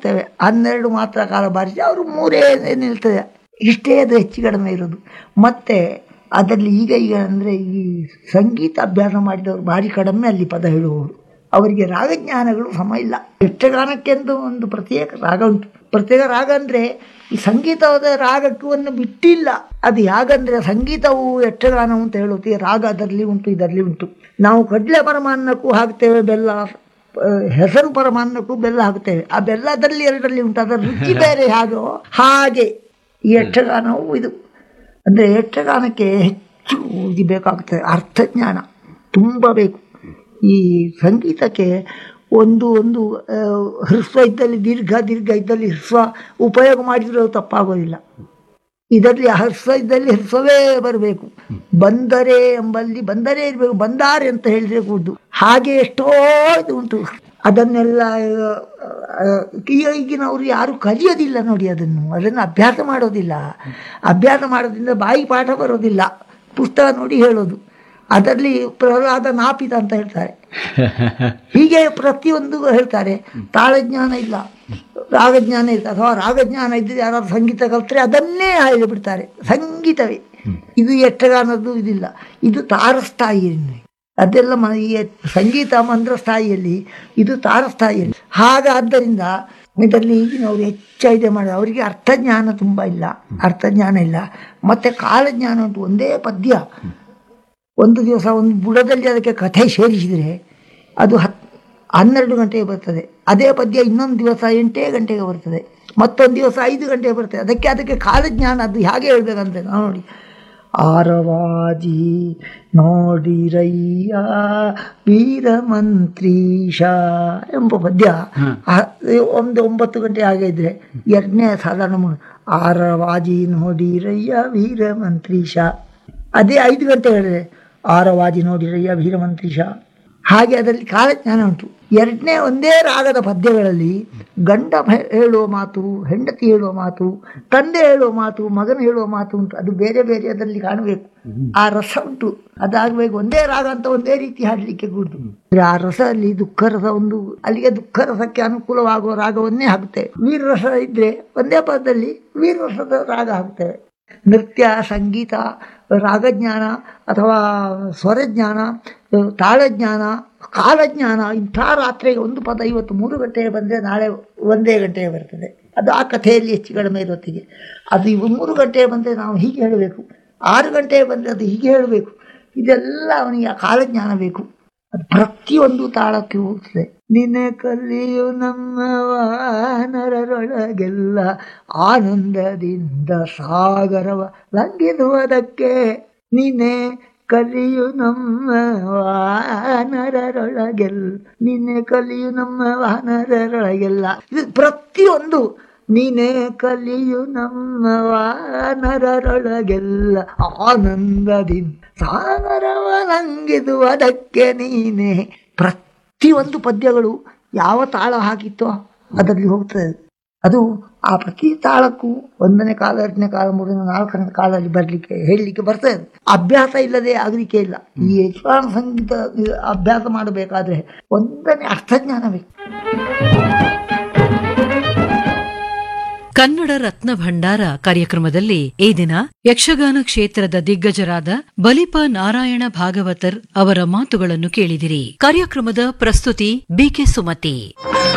ಹಾಕ್ತೇವೆ ಹನ್ನೆರಡು ಮಾತ್ರ ಕಾಲ ಬಾರಿಸಿ ಅವರು ಮೂರೇ ನಿಲ್ತದೆ ಇಷ್ಟೇ ಅದು ಹೆಚ್ಚು ಕಡಿಮೆ ಇರೋದು ಮತ್ತು ಅದರಲ್ಲಿ ಈಗ ಈಗ ಅಂದರೆ ಈ ಸಂಗೀತ ಅಭ್ಯಾಸ ಮಾಡಿದವರು ಭಾರಿ ಕಡಿಮೆ ಅಲ್ಲಿ ಪದ ಹೇಳುವವರು ಅವರಿಗೆ ರಾಗಜ್ಞಾನಗಳು ಸಮ ಇಲ್ಲ ಯಕ್ಷಗಾನಕ್ಕೆಂದು ಒಂದು ಪ್ರತ್ಯೇಕ ರಾಗ ಉಂಟು ಪ್ರತ್ಯೇಕ ರಾಗ ಅಂದರೆ ಈ ಸಂಗೀತವಾದ ರಾಗಕ್ಕೂ ಒಂದು ಬಿಟ್ಟಿಲ್ಲ ಅದು ಯಾಗಂದರೆ ಸಂಗೀತವು ಯಕ್ಷಗಾನವು ಅಂತ ಹೇಳುತ್ತೆ ರಾಗ ಅದರಲ್ಲಿ ಉಂಟು ಇದರಲ್ಲಿ ಉಂಟು ನಾವು ಕಡಲೆ ಪರಮಾನ್ನಕ್ಕೂ ಹಾಕ್ತೇವೆ ಬೆಲ್ಲ ಆ, ಹೆಸರು ಪರಮಾನ್ನಕ್ಕೂ ಬೆಲ್ಲ ಹಾಕ್ತೇವೆ ಆ ಬೆಲ್ಲದಲ್ಲಿ ಎರಡರಲ್ಲಿ ಉಂಟು ಅದರ ರುಚಿ ಬೇರೆ ಹಾಗೋ ಹಾಗೆ ಈ ಯಕ್ಷಗಾನವು ಇದು ಅಂದರೆ ಯಕ್ಷಗಾನಕ್ಕೆ ಹೆಚ್ಚು ಇದು ಬೇಕಾಗ್ತದೆ ಅರ್ಥಜ್ಞಾನ ತುಂಬ ಬೇಕು ಈ ಸಂಗೀತಕ್ಕೆ ಒಂದು ಒಂದು ಆ, ಹ್ರಸ್ವ ಇದ್ದಲ್ಲಿ ದೀರ್ಘ ದೀರ್ಘ ಇದ್ದಲ್ಲಿ ಹ್ರಸ್ವ ಉಪಯೋಗ ಮಾಡಿದರೂ ಅದು ತಪ್ಪಾಗೋದಿಲ್ಲ ಇದರಲ್ಲಿ ಹರ್ಸ್ವ ಇದ್ದಲ್ಲಿ ಹರ್ಸ್ವವೇ ಬರಬೇಕು ಬಂದರೆ ಎಂಬಲ್ಲಿ ಬಂದರೆ ಇರಬೇಕು ಬಂದಾರೆ ಅಂತ ಹೇಳಿದ್ರೆ ಕೂಡುದು ಹಾಗೆ ಎಷ್ಟೋ ಇದು ಉಂಟು ಅದನ್ನೆಲ್ಲ ಆ, ಈಗ ಈಗಿನವರು ಯಾರು ಕಲಿಯೋದಿಲ್ಲ ನೋಡಿ ಅದನ್ನು ಅದನ್ನು ಅಭ್ಯಾಸ ಮಾಡೋದಿಲ್ಲ ಅಭ್ಯಾಸ ಮಾಡೋದ್ರಿಂದ ಬಾಯಿ ಪಾಠ ಬರೋದಿಲ್ಲ ಪುಸ್ತಕ ನೋಡಿ ಹೇಳೋದು ಅದರಲ್ಲಿ ಪ್ರಹ್ಲಾದ ನಾಪಿತ ಅಂತ ಹೇಳ್ತಾರೆ ಹೀಗೆ ಪ್ರತಿಯೊಂದು ಹೇಳ್ತಾರೆ ತಾಳಜ್ಞಾನ ಇಲ್ಲ ರಾಗಜ್ಞಾನ ಇಲ್ಲ ಅಥವಾ ರಾಗಜ್ಞಾನ ಇದ್ದರೆ ಯಾರಾದ್ರು ಸಂಗೀತ ಕಲ್ತ್ರೆ ಅದನ್ನೇ ಹೇಳಿಬಿಡ್ತಾರೆ ಸಂಗೀತವೇ ಇದು ಯಕ್ಷಗಾನದ್ದು ಇದಿಲ್ಲ ಇದು ತಾರಸ್ಥಾಯಿಯಲ್ಲಿ ಅದೆಲ್ಲ ಮ ಈ ಸಂಗೀತ ಮಂದ್ರಸ್ಥಾಯಿಯಲ್ಲಿ ಇದು ತಾರಸ್ಥಾಯಿಯಲ್ಲಿ ಹಾಗಾದ್ದರಿಂದ ಇದರಲ್ಲಿ ಈಗಿನವರು ಹೆಚ್ಚು ಇದೆ ಮಾಡಿ ಅವರಿಗೆ ಅರ್ಥಜ್ಞಾನ ತುಂಬ ಇಲ್ಲ ಅರ್ಥಜ್ಞಾನ ಇಲ್ಲ ಮತ್ತು ಕಾಲಜ್ಞಾನ ಉಂಟು ಒಂದೇ ಪದ್ಯ ಒಂದು ದಿವಸ ಒಂದು ಬುಡದಲ್ಲಿ ಅದಕ್ಕೆ ಕಥೆ ಸೇರಿಸಿದರೆ ಅದು ಹತ್ ಹನ್ನೆರಡು ಗಂಟೆಗೆ ಬರ್ತದೆ ಅದೇ ಪದ್ಯ ಇನ್ನೊಂದು ದಿವಸ ಎಂಟೇ ಗಂಟೆಗೆ ಬರ್ತದೆ ಮತ್ತೊಂದು ದಿವಸ ಐದು ಗಂಟೆಗೆ ಬರ್ತದೆ ಅದಕ್ಕೆ ಅದಕ್ಕೆ ಕಾಲಜ್ಞಾನ ಅದು ಹೇಗೆ ಹೇಳ್ಬೇಕಂತ ನಾವು ನೋಡಿ ಆರವಾಜಿ ನೋಡಿರಯ್ಯ ವೀರಮಂತ್ರೀಶ ಎಂಬ ಪದ್ಯ ಆ- ಒಂದು ಒಂಬತ್ತು ಗಂಟೆ ಹಾಗೆ ಇದ್ರೆ ಎರಡನೇ ಸಾಧಾರಣ ಮು- ಆರವಾಜಿ ನೋಡಿರಯ್ಯ ವೀರಮಂತ್ರೀಶ ಅದೇ ಐದು ಗಂಟೆ ಹೇಳಿದ್ರೆ ಆರವಾಜಿ ನೋಡಿರಯ್ಯ ವೀರಮಂತ್ರೀಶ ಹಾಗೆ ಅದರಲ್ಲಿ ಕಾಲಜ್ಞಾನ ಉಂಟು ಎರಡನೇ ಒಂದೇ ರಾಗದ ಪದ್ಯಗಳಲ್ಲಿ ಗಂಡ ಹೆ- ಹೇಳುವ ಮಾತು ಹೆಂಡತಿ ಹೇಳುವ ಮಾತು ತಂದೆ ಹೇಳುವ ಮಾತು ಮಗನ ಹೇಳುವ ಮಾತು ಉಂಟು ಅದು ಬೇರೆ ಬೇರೆ ಅದರಲ್ಲಿ ಕಾಣಬೇಕು ಆ ರಸ ಉಂಟು ಅದಾಗಬೇಕು ಒಂದೇ ರಾಗ ಅಂತ ಒಂದೇ ರೀತಿ ಹಾಡಲಿಕ್ಕೆ ಕೂಡುದು ಅಂದ್ರೆ ಆ ರಸದಲ್ಲಿ ದುಃಖ ರಸ ಒಂದು ಅಲ್ಲಿಗೆ ದುಃಖ ರಸಕ್ಕೆ ಅನುಕೂಲವಾಗುವ ರಾಗವನ್ನೇ ಹಾಕ್ತೇವೆ ವೀರರಸ ಇದ್ರೆ ಒಂದೇ ಪದದಲ್ಲಿ ವೀರರಸದ ರಾಗ ಹಾಕ್ತೇವೆ ನೃತ್ಯ ಸಂಗೀತ ರಾಗಜ್ಞಾನ ಅಥವಾ ಸ್ವರಜ್ಞಾನ ತಾಳಜ್ಞಾನ ಕಾಲಜ್ಞಾನ ಇಂಥ ರಾತ್ರಿಗೆ ಒಂದು ಪದ ಇವತ್ತು ಮೂರು ಗಂಟೆಗೆ ಬಂದರೆ ನಾಳೆ ಒಂದೇ ಗಂಟೆಗೆ ಬರ್ತದೆ ಅದು ಆ ಕಥೆಯಲ್ಲಿ ಹೆಚ್ಚು ಕಡಿಮೆ ಇರೋತ್ತಿಗೆ ಅದು ಇವು ಮೂರು ಗಂಟೆಗೆ ಬಂದರೆ ನಾವು ಹೀಗೆ ಹೇಳಬೇಕು ಆರು ಗಂಟೆಗೆ ಬಂದರೆ ಅದು ಹೀಗೆ ಹೇಳಬೇಕು ಇದೆಲ್ಲ ಅವನಿಗೆ ಆ ಕಾಲಜ್ಞಾನ ಬೇಕು ಅದು ಪ್ರತಿಯೊಂದು ತಾಳಕ್ಕೆ ಹೋಗ್ತದೆ ನಿನ್ನೆ ಕಲಿಯು ನಮ್ಮ ವಾನರರೊಳಗೆಲ್ಲ ಆನಂದದಿಂದ ಸಾಗರವ ಲಂಘಿಸುವುದಕ್ಕೆ ನಿನ್ನೆ ಕಲಿಯು ನಮ್ಮ ವಾನರರೊಳಗೆಲ್ಲ ನಿನ್ನೆ ಕಲಿಯು ನಮ್ಮ ವಾನರರೊಳಗೆಲ್ಲ ಇದು ಪ್ರತಿಯೊಂದು ನೀನೇ ಕಲಿಯು ನಮ್ಮ ವಾನರರೊಳಗೆಲ್ಲ ಆನಂದದಿಂದ ಸಾಗರವ ಲಂಘಿಸುವುದಕ್ಕೆ ನೀನೇ ಪ್ರತಿಯೊಂದು ಪದ್ಯಗಳು ಯಾವ ತಾಳ ಹಾಕಿತ್ತೋ ಅದರಲ್ಲಿ ಹೋಗ್ತದೆ ಅದು ಆ ಪ್ರತಿ ತಾಳಕ್ಕೂ ಒಂದನೇ ಕಾಲ ಎರಡನೇ ಕಾಲ ಮೂರನೇ ನಾಲ್ಕನೇ ಕಾಲದಲ್ಲಿ ಬರಲಿಕ್ಕೆ ಹೇಳಲಿಕ್ಕೆ ಬರ್ತದೆ ಅಭ್ಯಾಸ ಇಲ್ಲದೆ ಆಗಲಿಕ್ಕೆ ಇಲ್ಲ ಈ ಯಕ್ಷಗಾನ ಸಂಗೀತ ಅಭ್ಯಾಸ ಮಾಡಬೇಕಾದ್ರೆ ಒಂದನೇ ಅರ್ಥಜ್ಞಾನ ಬೇಕು ಕನ್ನಡ ರತ್ನ ಭಂಡಾರ ಕಾರ್ಯಕ್ರಮದಲ್ಲಿ ಈ ದಿನ ಯಕ್ಷಗಾನ ಕ್ಷೇತ್ರದ ದಿಗ್ಗಜರಾದ ಬಲಿಪ ನಾರಾಯಣ ಭಾಗವತರ್ ಅವರ ಮಾತುಗಳನ್ನು ಕೇಳಿದಿರಿ ಕಾರ್ಯಕ್ರಮದ ಪ್ರಸ್ತುತಿ ಬಿಕೆ ಸುಮತಿ